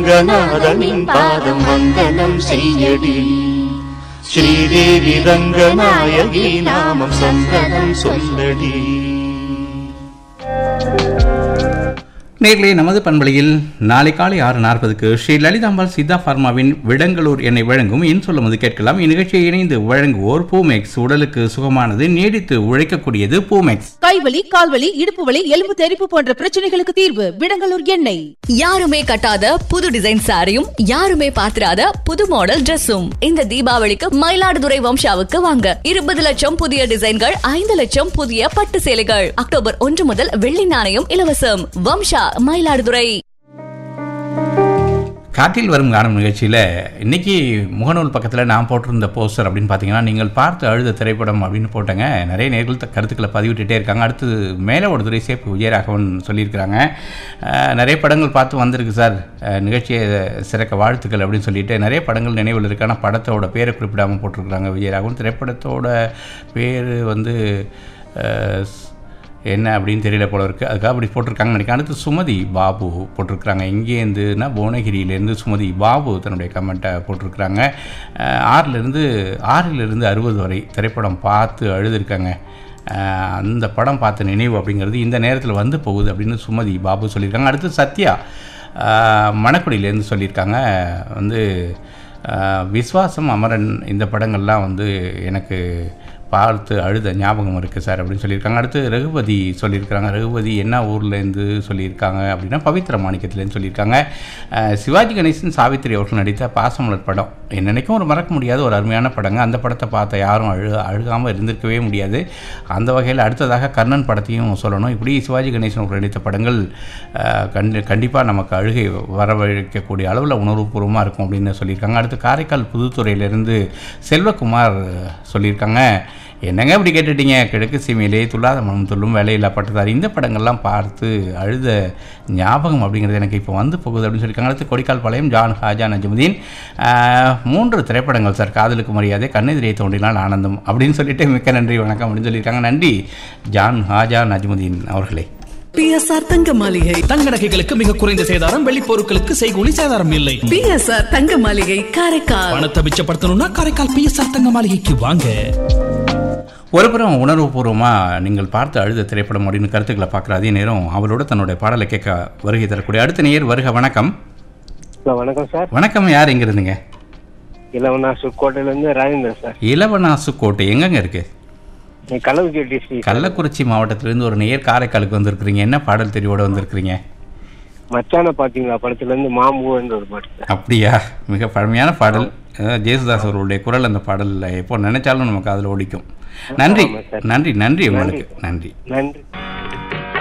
ரங்கநாதனின் பாதம் வந்தனம் செய்யடி ஸ்ரீதேவி ரங்கநாயகி நாமம் சந்தனம் சொல்லடி நேர்களே நமது பண்பலையில் நாளை காலை ஆறு நாற்பதுக்கு ஸ்ரீ லலிதாம்பாள் சித்தா பார்மாவின் விடங்களூர் எண்ணெய் வழங்கும் இன் சொல்லும்போது கேட்கலாம் இந்நிகழ்ச்சியை இணைந்து வழங்குவோர் பூமெக்ஸ் உடலுக்கு சுகமானது நீடித்து உழைக்கக்கூடியது பூமெக்ஸ் கைவலி கால்வலி இடுப்பு வலி எலும்பு தெறிப்பு போன்ற பிரச்சனைகளுக்கு தீர்வு விடங்கலூர் எண்ணெய் யாருமே கட்டாத புது டிசைன் சாரியும் யாருமே பாத்திராத புது மாடல் Dressum இந்த தீபாவளிக்கு மயிலாடுதுறை வம்சாவுக்கு வாங்க இருபது லட்சம் புதிய டிசைன்கள் ஐந்து லட்சம் புதிய பட்டு சேலைகள் அக்டோபர் ஒன்று முதல் வெள்ளி நாணயம் இலவசம் வம்சா மயிலாடுதுறை காற்றில் வரும் காணும் நிகழ்ச்சியில் இன்னைக்கு முகநூல் பக்கத்தில் நான் போட்டிருந்த போஸ்டர் அப்படின்னு பார்த்தீங்கன்னா நீங்கள் பார்த்து அழுத திரைப்படம் அப்படின்னு போட்டேங்க நிறைய நேர்கள் த- கருத்துக்களை பதிவிட்டுட்டே இருக்காங்க அடுத்து மேலே ஒரு துறை சேப்பு விஜயராகவன் சொல்லியிருக்கிறாங்க அஹ், நிறைய படங்கள் பார்த்து வந்திருக்கு சார் அஹ், நிகழ்ச்சியை சிறக்க வாழ்த்துக்கள் அப்படின்னு சொல்லிட்டு நிறைய படங்கள் நினைவில் இருக்கு ஆனால் படத்தோட பேரை குறிப்பிடாமல் போட்டிருக்கிறாங்க விஜயராகவன் திரைப்படத்தோட பேர் வந்து அஹ், என்ன அப்படின்னு தெரியல போல இருக்குது அதுக்காக அப்படி போட்டிருக்காங்க நினைக்கிறேன் அடுத்து சுமதி பாபு போட்டிருக்கிறாங்க இங்கேருந்துனா புவனகிரியிலேருந்து சுமதி பாபு தன்னுடைய கமெண்ட்டை போட்டிருக்கிறாங்க அஹ் ஆறிலிருந்து ஆறிலிருந்து அறுபது வரை திரைப்படம் பார்த்து அழுதுருக்காங்க அஹ் அந்த படம் பார்த்த நினைவு அப்படிங்கிறது இந்த நேரத்தில் வந்து போகுது அப்படின்னு சுமதி பாபு சொல்லியிருக்காங்க அடுத்து சத்யா அஹ் மணக்குடியிலேருந்து சொல்லியிருக்காங்க வந்து அஹ் விஸ்வாசம் அமரன் இந்த படங்கள்லாம் வந்து எனக்கு பார்த்து அழுத ஞாபகம் இருக்குது சார் அப்படின்னு சொல்லியிருக்காங்க அடுத்து ரகுபதி சொல்லியிருக்காங்க ரகுபதி என்ன ஊர்லேருந்து சொல்லியிருக்காங்க அப்படின்னா பவித்ர மாணிக்கத்துலேருந்து சொல்லியிருக்காங்க அஹ் சிவாஜி கணேசன் சாவித்திரி அவர்கள் நடித்த பாசமலர் படம் என்னன்னைக்கும் ஒரு மறக்க முடியாத ஒரு அருமையான படங்க அந்த படத்தை பார்த்த யாரும் அழு அழுகாமல் இருந்திருக்கவே முடியாது அந்த வகையில் அடுத்ததாக கர்ணன் படத்தையும் சொல்லணும் இப்படி சிவாஜி கணேசன் அவர்கள் நடித்த படங்கள் அஹ், கண்டி கண்டிப்பாக நமக்கு அழுகை வரவழைக்கக்கூடிய அளவில் உணர்வுபூர்வமாக இருக்கும் அப்படின்னு சொல்லியிருக்காங்க அடுத்து காரைக்கால் புதுத்துறையிலேருந்து செல்வகுமார் சொல்லியிருக்காங்க என்னங்க இப்படி கேட்டுட்டீங்க கிழக்கு சீமையிலே துல்லாத மனம் துள்ளும் வேலையில்லா பட்டதார் இந்த படங்கள்லாம் பார்த்து அழுத ஞாபகம் அப்படிங்கிறது எனக்கு இப்போ வந்து போகுது அப்படின்னு சொல்லியிருக்காங்க அடுத்து கொடிக்கால் பாளையம் ஜான் ஹாஜா நஜமுதீன் ஆஹ், மூன்று திரைப்படங்கள் சார் காதலுக்கு மரியாதை கண்ணெதிரியை தோன்றினால் ஆனந்தம் அப்படின்னு சொல்லிட்டு மிக்க நன்றி வணக்கம் அப்படின்னு சொல்லியிருக்காங்க நன்றி ஜான் ஹாஜா நஜமுதீன் அவர்களே பிஎஸ்ஆர் தங்க மாளிகை தங்க நகைகளுக்கு மிக குறைந்த சேதாரம் வெள்ளி பொருட்களுக்கு செய்கூலி சேதாரம் இல்லை பிஎஸ்ஆர் தங்க மாளிகை காரைக்கால் பணத்தை மிச்சப்படுத்தணும்னா காரைக்கால் பிஎஸ்ஆர் தங்க மாளிகைக்கு வாங்க ஒருபுறம் உணர்வுபூர்வமாக நீங்கள் பார்த்து அழுத திரைப்படம் அப்படின்னு கருத்துக்களை பார்க்குற அதே நேரம் அவரோட தன்னுடைய பாடலை கேட்க வருகை தரக்கூடிய அடுத்த நேயர் வருக வணக்கம் ஹலோ வணக்கம் சார் வணக்கம் யார் எங்க இருந்துங்க இளவனாசு கோட்டையிலேருந்து ராஜேந்திரன் சார் இளவனாசு கோட்டை எங்கங்க இருக்கு நீ கள்ளக்குறிச்சி டிஸ்ட்ரிக்ட் கள்ளக்குறிச்சி மாவட்டத்திலேருந்து ஒரு நேயர் காரைக்காலுக்கு வந்திருக்கிறீங்க என்ன பாடல் தெரிவோட வந்திருக்கிறீங்க மச்சான பாத்தீங்களா படத்துல இருந்து மாம்பூன்ற ஒரு பாட்டு சார் அப்படியா மிக பழமையான பாடல் அஹ், ஜேசுதாஸ் அவர்களுடைய குரல் அந்த பாடலில் எப்போ நினைச்சாலும் நமக்கு அதில் ஒழிக்கும் நன்றி ஆமா சார். நன்றி நன்றி உங்களுக்கு நன்றி நன்றி